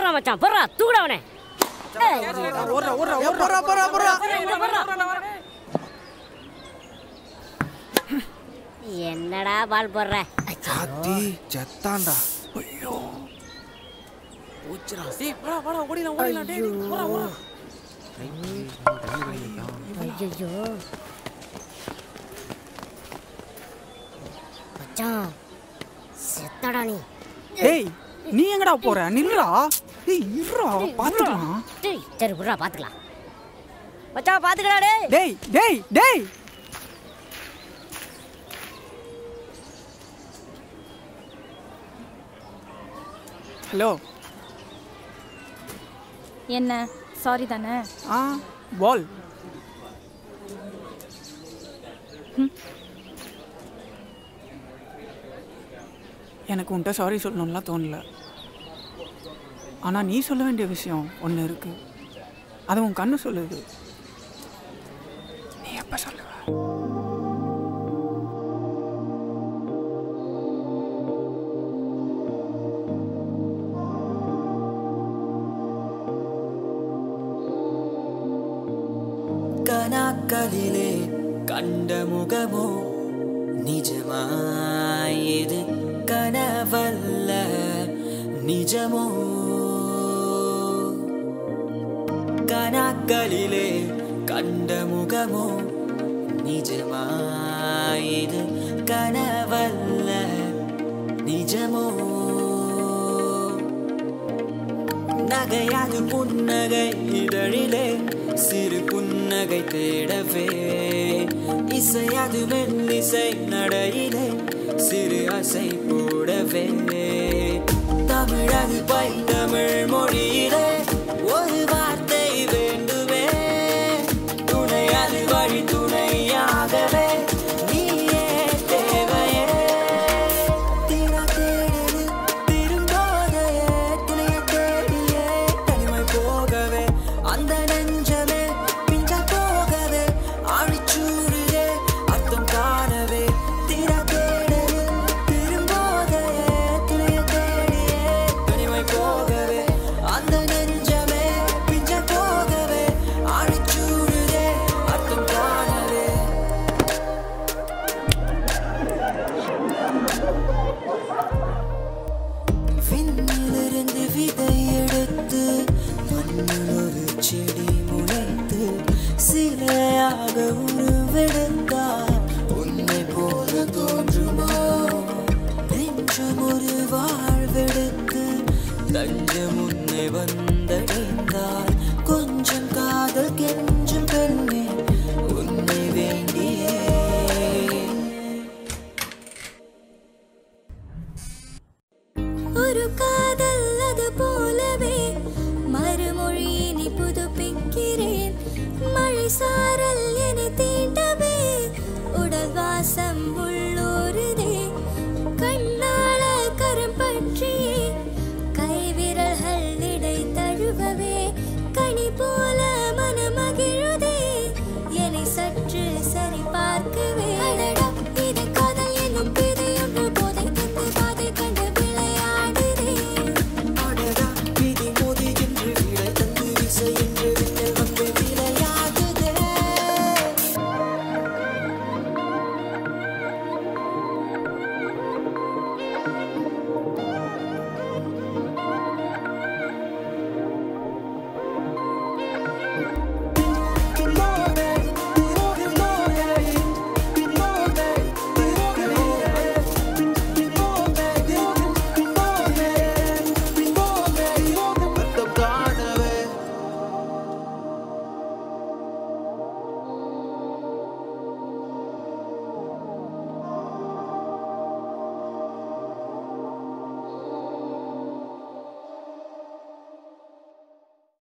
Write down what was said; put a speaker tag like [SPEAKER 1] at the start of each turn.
[SPEAKER 1] போடுறா மச்சான் போடுறா தூக்குடா அவனை என்னடா பால் போடுற
[SPEAKER 2] ஆத்தி செத்தான்டா
[SPEAKER 1] ஐயோ மச்சான் செத்தடா நீ
[SPEAKER 2] டேய் நீ எங்கடா போற நில்லுடா டேய் இருடா பாத்துக்கலாம்
[SPEAKER 1] டேய் சரி விட்றா பாத்துக்கலாம் மச்சான் பாத்துக்கடா டேய்
[SPEAKER 2] டேய் டேய் டேய் ஹலோ
[SPEAKER 3] என்ன சாரி தானே
[SPEAKER 2] ஆ பால் எனக்கு உன்கிட்ட சாரி சொல்லணும்லாம் தோணல ஆனால் நீ சொல்ல வேண்டிய விஷயம் ஒன்று இருக்கு அது உன் கண்ணு சொல்லுது நீ எப்போ சொல்லுவ
[SPEAKER 4] கனாக்களிலே கண்ட முகமோ நிஜமாயது கனவல்ல நிஜமோ கனாக்களிலே கண்ட முகமோ நிஜமாயது கனவல்ல நிஜமோ நகையாது புன்னகை இதழிலே சிறு புன்னகை தேடவே இசையாது மெல்லிசை நடையிலே சிறு அசை போடவே தமிழது பைந்தமிழ் மொழியிலே ஒரு வார்த்தை வேண்டுமே துணையாது வழி துணையாகவே நீயே தேவையே தீரா தேடுது திரும்பாதே துணைய தேடியே தனிமை போகவே அந்த நெஞ்சமே பிஞ்ச போகவே ஆழிச்சூடியே அர்த்தம் காணவே தீரா தேடுது திரும்பாதே துணைய தேடியே தனிமை போகவே அந்த நெஞ்சமே பிஞ்ச போகவே ஆழிச்சூடியே அர்த்தம் காணவே விண்ணிலிருந்து விதை எடுத்து மண்ணில் ஒரு செடி முளைத்து சிலையாக உருவெடுத்தார் உன்னை போல தோன்றுமோ நெஞ்சம் ஒரு வாழ்வெடுத்து தஞ்சம் உன்னை வந்தடைந்தார் கொஞ்சம் காதல் கெஞ்சும் பெண்ணே உன்னை வேண்டியே
[SPEAKER 5] ஒரு கா